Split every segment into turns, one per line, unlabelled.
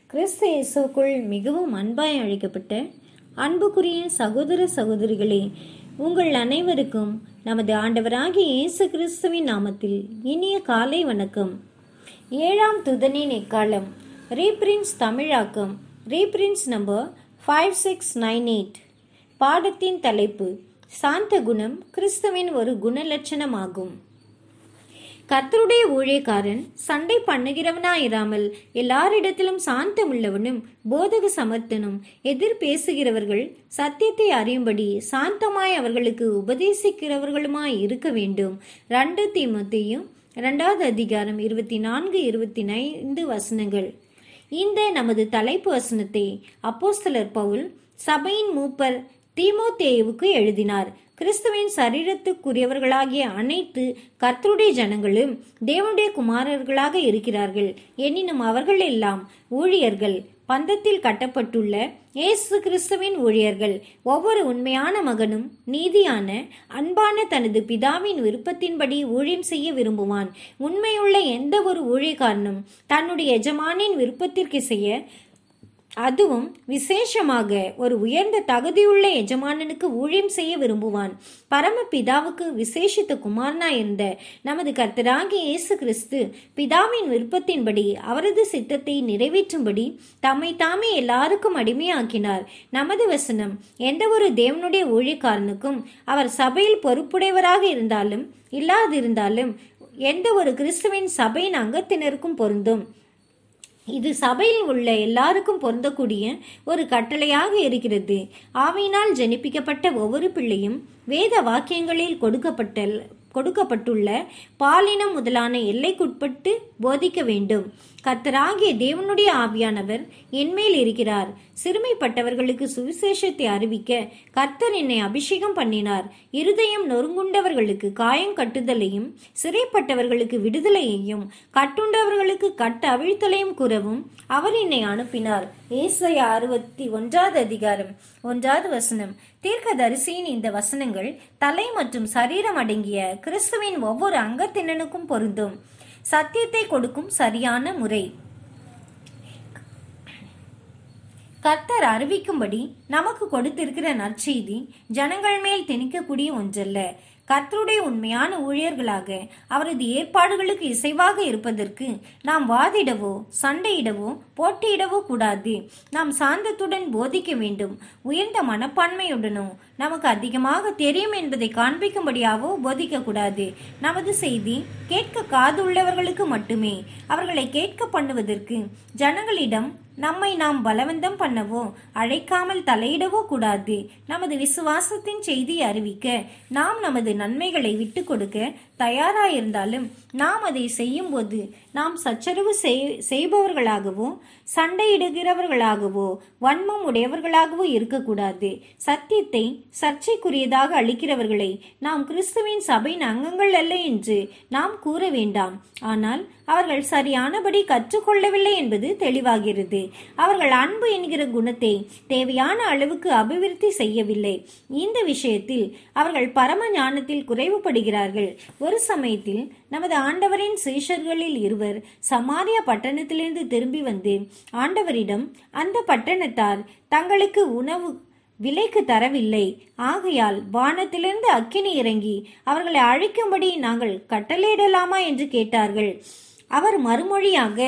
கிறிஸ்து இயேசுக்குள் மிகவும் அன்பாய் அழைக்கப்பட்ட அன்புக்குரிய சகோதர சகோதரிகளே உங்கள் அனைவருக்கும் நமது ஆண்டவராகிய இயேசு கிறிஸ்துவின் நாமத்தில் இனிய காலை வணக்கம் ஏழாம் துதனின் எக்காலம் ரீபிரின்ஸ் தமிழாக்கம் ரீபிரின்ஸ் number five six nine eight பாடத்தின் தலைப்பு சாந்த குணம் கிறிஸ்துவின் ஒரு குணலட்சணமாகும் கர்த்தருடைய ஊழியக்காரன் சண்டை பண்ணுகிறவனாயிராமல் எல்லாரிடத்திலும் சாந்தமுள்ளவனும் போதக சமர்த்தனும் எதிர் பேசுகிறவர்கள் சத்தியத்தை அறியும்படி சாந்தமாய் அவர்களுக்கு உபதேசிக்கிறவர்களுமாய் இருக்க வேண்டும் ரெண்டு தீமத்தையும் இரண்டாவது அதிகாரம் இருபத்தி நான்கு இருபத்தி ஐந்து வசனங்கள் இந்த நமது தலைப்பு வசனத்தை அப்போஸ்தலர் பவுல் சபையின் மூப்பர் தீமோத்தேயுவுக்கு எழுதினார் கிறிஸ்துவின் சரீரத்துக்குரியவர்களாகிய அனைத்து கர்த்தருடைய ஜனங்களும் தேவனுடைய குமாரர்களாக இருக்கிறார்கள் எனினும் அவர்கள் எல்லாம் ஊழியர்கள் பந்தத்தில் கட்டப்பட்டுள்ள இயேசு கிறிஸ்துவின் ஊழியர்கள் ஒவ்வொரு உண்மையான மகனும் நீதியான அன்பான தனது பிதாவின் விருப்பத்தின்படி ஊழியம் செய்ய விரும்புவான் உண்மையுள்ள எந்த ஒரு ஊழியக்காரனும் தன்னுடைய எஜமானின் விருப்பத்திற்கு செய்ய அதுவும் விசேஷமாக ஒரு உயர்ந்த தகுதியுள்ள எஜமானனுக்கு ஊழியம் செய்ய விரும்புவான் பரமபிதாவுக்கு விசேஷித்த குமாரனா இருந்த நமது கர்த்தராகிய இயேசு கிறிஸ்து பிதாவின் விருப்பத்தின்படி அவரது சித்தத்தை நிறைவேற்றும்படி தம்மை தாமே எல்லாருக்கும் அடிமையாக்கினார் நமது வசனம் எந்த ஒரு தேவனுடைய ஊழியக்காரனுக்கும் அவர் சபையில் பொறுப்புடையவராக இருந்தாலும் இல்லாதிருந்தாலும் எந்த ஒரு கிறிஸ்துவின் சபையின் அங்கத்தினருக்கும் பொருந்தும் இது சபையில் உள்ள எல்லாருக்கும் பொருந்தக்கூடிய ஒரு கட்டளையாக இருக்கிறது ஆவியினால் ஜனிப்பிக்கப்பட்ட ஒவ்வொரு பிள்ளையும் வேத வாக்கியங்களில் கொடுக்கப்பட்ட கொடுக்கப்பட்டுள்ள பாலினம் முதலான எல்லைக்குட்பட்டு போதிக்க வேண்டும் கர்த்தராகிய தேவனுடைய ஆவியானவர் என்மேல் இருக்கிறார் சிறுமைப்பட்டவர்களுக்கு சுவிசேஷத்தை அறிவிக்க கர்த்தர் என்னை அபிஷேகம் பண்ணினார் இருதயம் நொறுங்குண்டவர்களுக்கு காயம் கட்டுதலையும் சிறைப்பட்டவர்களுக்கு விடுதலையையும் கட்டுண்டவர்களுக்கு கட்ட அவிழ்த்தலையும் கூறவும் அவர் என்னை அனுப்பினார் ஏசையா அறுபத்தி ஒன்றாவது அதிகாரம் ஒன்றாவது வசனம் தீர்க்கதரிசியின் இந்த வசனங்கள் தலை மற்றும் சரீரம் அடங்கிய கிறிஸ்துவின் ஒவ்வொரு அங்கத்தினனுக்கும் பொருந்தும் சத்தியத்தை கொடுக்கும் சரியான முறை கர்த்தர் அறிவிக்கும்படி நமக்கு கொடுத்திருக்கிற நற்செய்தி ஜனங்கள் மேல் திணிக்கக்கூடிய ஒன்றல்ல கர்த்தருடைய உண்மையான ஊழியர்களாக அவரது ஏற்பாடுகளுக்கு இசைவாக இருப்பதற்கு நாம் வாதிடவோ சண்டையிடவோ போட்டியிடவோ கூடாது நாம் சாந்தத்துடன் போதிக்க வேண்டும் உயர்ந்த மனப்பான்மையுடனோ நமக்கு அதிகமாக தெரியும் என்பதை காண்பிக்கும்படியாவோ போதிக்க கூடாது நமது செய்தி கேட்க காதுள்ளவர்களுக்கு மட்டுமே அவர்களை கேட்க பண்ணுவதற்கு ஜனங்களிடம் நம்மை நாம் பலவந்தம் பண்ணவோ அழைக்காமல் தலையிடவோ கூடாது நமது விசுவாசத்தின் செய்தியை அறிவிக்க நாம் நமது நன்மைகளை விட்டு கொடுக்க தயாராயிருந்தாலும் நாம் அதை செய்யும்போது நாம் சச்சரவு செய்பவர்களாகவோ சண்டையிடுகிறவர்களாகவோ வன்மம் உடையவர்களாகவோ இருக்கக்கூடாது சத்தியத்தை சர்ச்சைக்குரியதாக அளிக்கிறவர்களை நாம் கிறிஸ்துவின் சபையின் அங்கங்கள் அல்ல என்று நாம் கூற வேண்டாம் ஆனால் அவர்கள் சரியானபடி கற்றுக்கொள்ளவில்லை என்பது தெளிவாகிறது அவர்கள் அன்பு என்கிற குணத்தை தேவையான அளவுக்கு அபிவிருத்தி செய்யவில்லை இந்த விஷயத்தில் அவர்கள் பரம ஞானத்தில் குறைவுபடுகிறார்கள் ஒரு சமயத்தில் நமது ஆண்டவரின் சீஷர்களில் இருவர் சமாரியா பட்டணத்திலிருந்து திரும்பி வந்து ஆண்டவரிடம் அந்த பட்டணத்தார் தங்களுக்கு உணவு விலைக்கு தரவில்லை ஆகையால் வானத்திலிருந்து அக்கினி இறங்கி அவர்களை அழைக்கும்படி நாங்கள் கட்டளையிடலாமா என்று கேட்டார்கள் அவர் மறுமொழியாக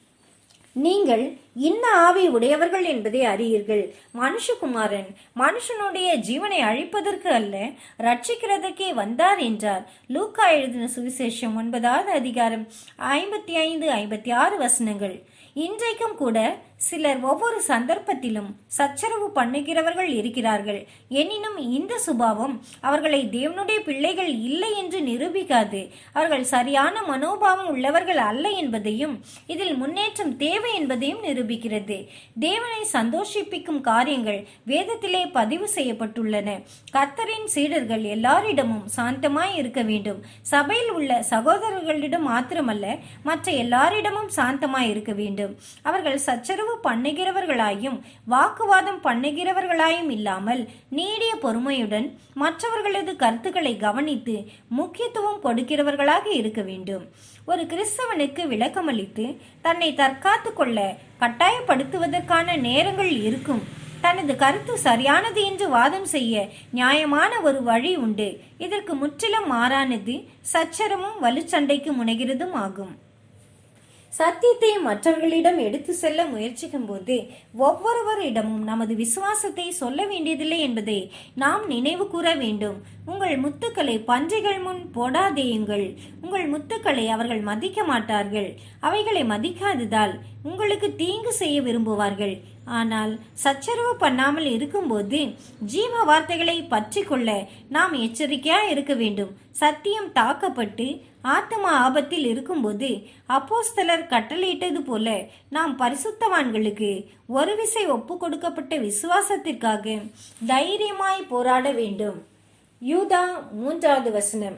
நீங்கள் இன்ன ஆவி உடையவர்கள் என்பதை அறியீர்கள் மனுஷகுமாரன் மனுஷனுடைய ஜீவனை அழிப்பதற்கு அல்ல ரட்சிக்கிறதற்கே வந்தார் என்றார் லூக்கா எழுதின சுவிசேஷம் ஒன்பதாவது அதிகாரம் ஐம்பத்தி ஐந்து ஐம்பத்தி ஆறு வசனங்கள் இன்றைக்கும் கூட சிலர் ஒவ்வொரு சந்தர்ப்பத்திலும் சச்சரவு பண்ணுகிறவர்கள் இருக்கிறார்கள் எனினும் இந்த சுபாவம் அவர்களை தேவனுடைய பிள்ளைகள் இல்லை என்று நிரூபிக்காது அவர்கள் சரியான மனோபாவம் உள்ளவர்கள் அல்ல என்பதையும் இதில் முன்னேற்றம் தேவை என்பதையும் நிரூபிக்கிறது தேவனை சந்தோஷிப்பிக்கும் காரியங்கள் வேதத்திலே பதிவு செய்யப்பட்டுள்ளன கர்த்தரின் சீடர்கள் எல்லாரிடமும் சாந்தமாய் இருக்க வேண்டும் சபையில் உள்ள சகோதரர்களிடம் மாத்திரமல்ல மற்ற எல்லாரிடமும் சாந்தமாய் இருக்க வேண்டும் அவர்கள் சச்சரவு பண்ணுகிறவர்களாயும் வாக்குவாதம் பண்ணுகிறவர்களாயும் இல்லாமல் நீடிய பொறுமையுடன் மற்றவர்களது கருத்துக்களை கவனித்து முக்கியத்துவம் கொடுக்கிறவர்களாக இருக்க வேண்டும் ஒரு கிறிஸ்தவனுக்கு விளக்கமளித்து தன்னை தற்காத்து கொள்ள கட்டாயப்படுத்துவதற்கான நேரங்கள் இருக்கும் தனது கருத்து சரியானது என்று வாதம் செய்ய நியாயமான ஒரு வழி உண்டு இதற்கு முற்றிலும் மாறானது சச்சரமும் வலுச்சண்டைக்கு முனைகிறதும் ஆகும் சத்தியத்தை மற்றவர்களிடம் எடுத்து செல்ல முயற்சிக்கும் போது ஒவ்வொருவரிடமும் நமது விசுவாசத்தை சொல்ல வேண்டியதில்லை என்பதை நாம் நினைவு கூற வேண்டும் உங்கள் முத்துக்களை பன்றிகள் முன் போடாதேயுங்கள் உங்கள் முத்துக்களை அவர்கள் மதிக்க மாட்டார்கள் அவைகளை மதிக்காததால் உங்களுக்கு தீங்கு செய்ய விரும்புவார்கள் ஆனால் சச்சரவு பண்ணாமல் இருக்கும்போது ஜீவ வார்த்தைகளை பற்றி கொள்ள நாம் எச்சரிக்கையா இருக்க வேண்டும் சத்தியம் தாக்கப்பட்டு ஆத்ம ஆபத்தில் இருக்கும்போது அப்போஸ்தலர் கட்டளையிட்டது போல நாம் பரிசுத்தவான்களுக்கு ஒரு விசை ஒப்பு கொடுக்கப்பட்ட விசுவாசத்திற்காக தைரியமாய் போராட வேண்டும் யூதா மூன்றாவது வசனம்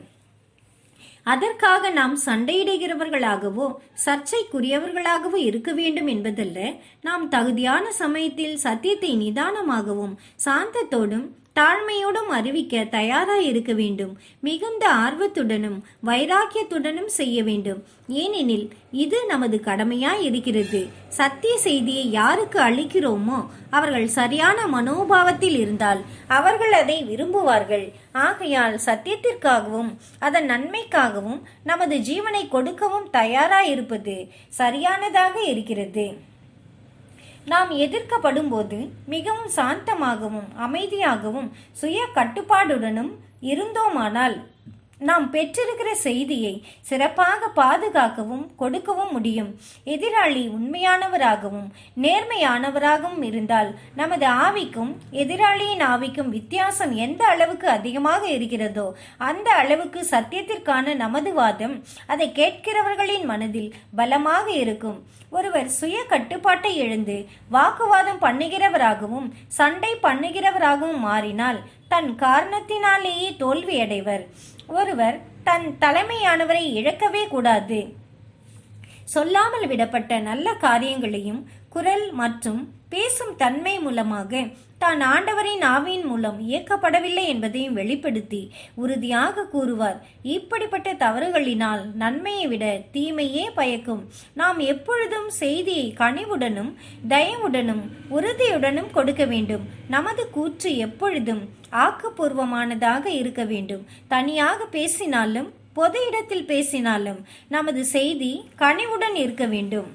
அதற்காக நாம் சண்டையிடுகிறவர்களாகவோ சர்ச்சைக்குரியவர்களாகவோ இருக்க வேண்டும் என்பதல்ல நாம் தகுதியான சமயத்தில் சத்தியத்தை நிதானமாகவும் சாந்தத்தோடும் தாழ்மையோடும் அறிவிக்க தயாராய் இருக்க வேண்டும் மிகுந்த ஆர்வத்துடனும் வைராக்கியத்துடனும் செய்ய வேண்டும் ஏனெனில் இது நமது கடமையாய் இருக்கிறது சத்திய செய்தியை யாருக்கு அளிக்கிறோமோ அவர்கள் சரியான மனோபாவத்தில் இருந்தால் அவர்கள் அதை விரும்புவார்கள் ஆகையால் சத்தியத்திற்காகவும் அதன் நன்மைக்காகவும் நமது ஜீவனை கொடுக்கவும் தயாராய் இருப்பது சரியானதாக இருக்கிறது நாம் எதிர்க்கப்படும் போது மிகவும் சாந்தமாகவும் அமைதியாகவும் சுய கட்டுப்பாடுடனும் இருந்தோமானால் நாம் பெற்றிருக்கிற செய்தியை சிறப்பாக பாதுகாக்கவும் கொடுக்கவும் முடியும் எதிராளி உண்மையானவராகவும் நேர்மையானவராகவும் இருந்தால் நமது ஆவிக்கும் எதிராளியின் ஆவிக்கும் வித்தியாசம் எந்த அளவுக்கு அதிகமாக இருக்கிறதோ அந்த அளவுக்கு சத்தியத்திற்கான நமது வாதம் அதை கேட்கிறவர்களின் மனதில் பலமாக இருக்கும் ஒருவர் சுய கட்டுப்பாட்டை இழந்து வாக்குவாதம் பண்ணுகிறவராகவும் சண்டை பண்ணுகிறவராகவும் மாறினால் தன் காரணத்தினாலேயே தோல்வியடைவர் ஒருவர் தன் தலைமையானவரை இழக்கவே கூடாது சொல்லாமல் விடப்பட்ட நல்ல காரியங்களையும் குரல் மற்றும் பேசும் தன்மை மூலமாக தான் ஆண்டவரின் ஆவியின் மூலம் இயக்கப்படவில்லை என்பதையும் வெளிப்படுத்தி உறுதியாக கூறுவார் இப்படிப்பட்ட தவறுகளினால் நன்மையை விட தீமையே பயக்கும் நாம் எப்பொழுதும் செய்தியை கனிவுடனும் தயவுடனும் உறுதியுடனும் கொடுக்க வேண்டும் நமது கூற்று எப்பொழுதும் ஆக்கப்பூர்வமானதாக இருக்க வேண்டும் தனியாக பேசினாலும் பொது இடத்தில் பேசினாலும் நமது செய்தி கனிவுடன் இருக்க வேண்டும்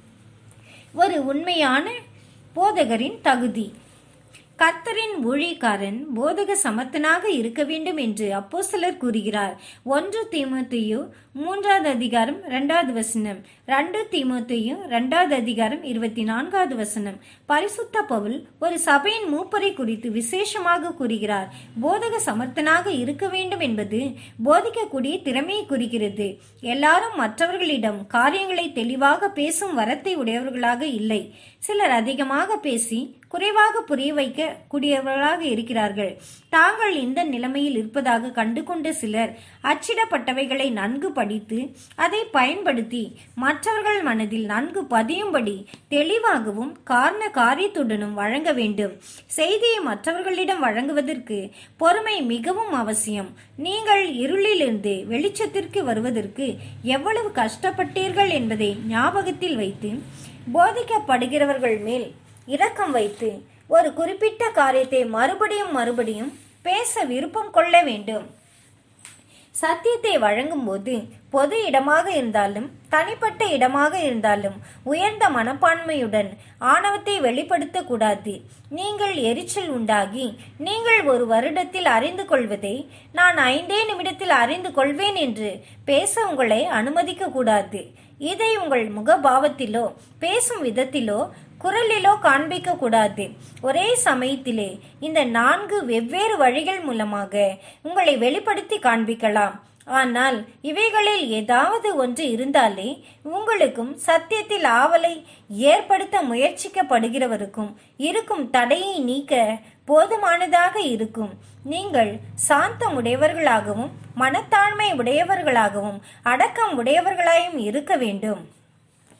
ஒரு உண்மையான போதகரின் தகுதி கர்த்தரின் ஊழியக்காரன் போதக சமர்த்தனாக இருக்க வேண்டும் என்று அப்போஸ்தலர் கூறுகிறார் ஒன்று தீமோத்தேயு மூன்றாவது அதிகாரம் இரண்டாவது வசனம் ரெண்டு தீமோத்தேயு இரண்டாவது அதிகாரம் இருபத்தி நான்காவது வசனம் பரிசுத்த பவுல் ஒரு சபையின் மூப்பரை குறித்து விசேஷமாக கூறுகிறார் போதக சமர்த்தனாக இருக்க வேண்டும் என்பது போதிக்கக்கூடிய திறமையை குறிக்கிறது எல்லாரும் மற்றவர்களிடம் காரியங்களை தெளிவாக பேசும் வரத்தை உடையவர்களாக இல்லை சிலர் அதிகமாக பேசி குறைவாக புரிய வைக்க கூடியவர்களாக இருக்கிறார்கள் தாங்கள் இந்த நிலைமையில் இருப்பதாக கண்டுகொண்ட சிலர் அச்சிடப்பட்டவைகளை நன்கு படித்து அதை பயன்படுத்தி மற்றவர்கள் மனதில் நன்கு பதியும்படி தெளிவாகவும் காரண காரியத்துடனும் வழங்க வேண்டும் செய்தியை மற்றவர்களிடம் வழங்குவதற்கு பொறுமை மிகவும் அவசியம் நீங்கள் இருளிலிருந்து வெளிச்சத்திற்கு வருவதற்கு எவ்வளவு கஷ்டப்பட்டீர்கள் என்பதை ஞாபகத்தில் வைத்து போதிக்கப்படுகிறவர்கள் மேல் இரக்கம் வைத்து ஒரு குறிப்பிட்ட காரியத்தை மறுபடியும் மறுபடியும் பேச விருப்பம் கொள்ள வேண்டும் சத்தியத்தை வழங்கும்போது பொது இடமாக இருந்தாலும் தனிப்பட்ட இடமாக இருந்தாலும் உயர்ந்த மனப்பான்மையுடன் ஆணவத்தை வெளிப்படுத்த கூடாது நீங்கள் எரிச்சல் உண்டாகி நீங்கள் ஒரு வருடத்தில் அறிந்து கொள்வதை நான் ஐந்தே நிமிடத்தில் அறிந்து கொள்வேன் என்று பேச உங்களை அனுமதிக்க கூடாது இதை உங்கள் முகபாவத்திலோ பேசும் விதத்திலோ குரலிலோ காண்பிக்க கூடாது ஒரே சமயத்திலே இந்த நான்கு வெவ்வேறு வழிகள் மூலமாக உங்களை வெளிப்படுத்தி காண்பிக்கலாம் ஆனால் இவைகளில் ஏதாவது ஒன்று இருந்தாலே உங்களுக்கும் சத்தியத்தில் ஆவலை ஏற்படுத்த முயற்சிக்கப்படுகிறவருக்கும் இருக்கும் தடையை நீக்க போதுமானதாக இருக்கும் நீங்கள் சாந்தம் உடையவர்களாகவும் மனத்தாழ்மை உடையவர்களாகவும் அடக்கம் உடையவர்களாயும் இருக்க வேண்டும்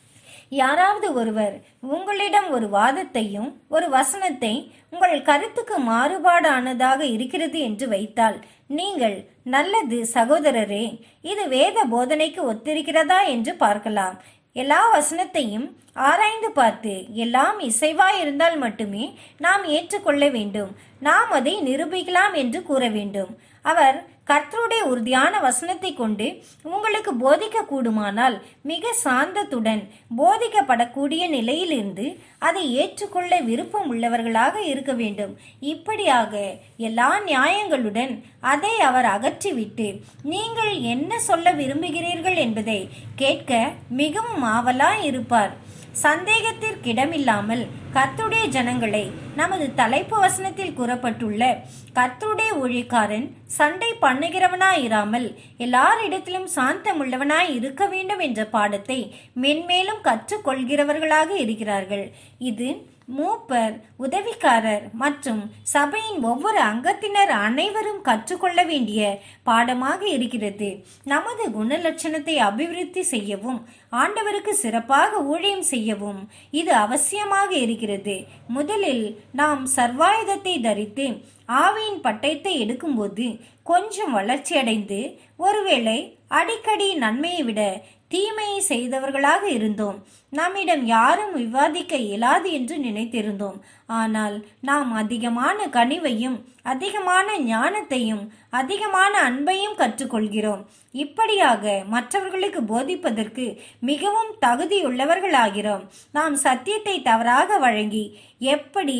யாராவது ஒருவர் உங்களிடம் ஒரு வாதத்தையும் ஒரு வசனத்தை உங்கள் கருத்துக்கு மாறுபாடானதாக இருக்கிறது என்று வைத்தால் நீங்கள் நல்லது சகோதரரே இது வேத போதனைக்கு ஒத்திருக்கிறதா என்று பார்க்கலாம் எல்லா வசனத்தையும் ஆராய்ந்து பார்த்து எல்லாம் இசைவாய் இருந்தால் மட்டுமே நாம் ஏற்றுக்கொள்ள வேண்டும் நாம் அதை நிரூபிக்கலாம் என்று கூற வேண்டும் அவர் கர்த்தருடைய உறுதியான வசனத்தை கொண்டு உங்களுக்கு போதிக்க கூடுமானால் மிக சாந்தத்துடன் போதிக்கப்படக்கூடிய நிலையிலிருந்து அதை ஏற்றுக்கொள்ள விருப்பம் உள்ளவர்களாக இருக்க வேண்டும் இப்படியாக எல்லா நியாயங்களுடன் அதை அவர் அகற்றிவிட்டு நீங்கள் என்ன சொல்ல விரும்புகிறீர்கள் என்பதை கேட்க மிகவும் ஆவலாய் இருப்பார் சந்தேகத்திற்கிடமில்லாமல் கர்த்துடைய ஜனங்களை நமது தலைப்பு வசனத்தில் கூறப்பட்டுள்ள கர்த்துடைய ஊழியக்காரன் சண்டை பண்ணுகிறவனாயிராமல் எல்லாரிடத்திலும் சாந்தமுள்ளவனாய் இருக்க வேண்டும் என்ற பாடத்தை மென்மேலும் கற்றுக்கொள்கிறவர்களாக இருக்கிறார்கள் இது மூப்பர் உதவிக்காரர் மற்றும் சபையின் ஒவ்வொரு அங்கத்தினர் அனைவரும் கற்றுக்கொள்ள வேண்டிய பாடமாக இருக்கிறது நமது குணலட்சணத்தை அபிவிருத்தி செய்யவும் ஆண்டவருக்கு சிறப்பாக ஊழியம் செய்யவும் இது அவசியமாக இருக்கிறது முதலில் நாம் சர்வாயுதத்தை தரித்து ஆவியின் பட்டயத்தை எடுக்கும்போது கொஞ்சம் வளர்ச்சி அடைந்து ஒருவேளை அடிக்கடி நன்மையை விட தீமையை செய்தவர்களாக இருந்தோம் நம்மிடம் யாரும் விவாதிக்க இயலாது என்று நினைத்திருந்தோம் ஆனால் நாம் அதிகமான கனிவையும் அதிகமான ஞானத்தையும் அதிகமான அன்பையும் கற்றுக்கொள்கிறோம் இப்படியாக மற்றவர்களுக்கு போதிப்பதற்கு மிகவும் தகுதியுள்ளவர்களாகிறோம் நாம் சத்தியத்தை தவறாக வழங்கி எப்படி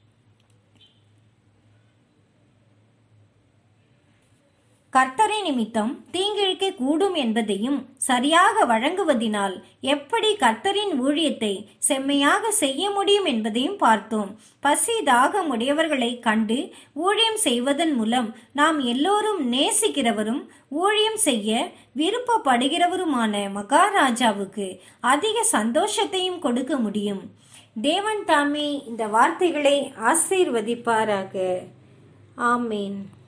கர்த்தரை நிமித்தம் தீங்கிழைக்க கூடும் என்பதையும் சரியாக வழங்குவதினால் எப்படி கர்த்தரின் ஊழியத்தை செம்மையாக செய்ய முடியும் என்பதையும் பார்த்தோம் பசி தாகம் உடையவர்களை கண்டு ஊழியம் செய்வதன் மூலம் நாம் எல்லோரும் நேசிக்கிறவரும் ஊழியம் செய்ய விருப்பப்படுகிறவருமான மகாராஜாவுக்கு அதிக சந்தோஷத்தையும் கொடுக்க முடியும் தேவன் தாமே இந்த வார்த்தைகளை ஆசீர்வதிப்பாராக ஆமேன்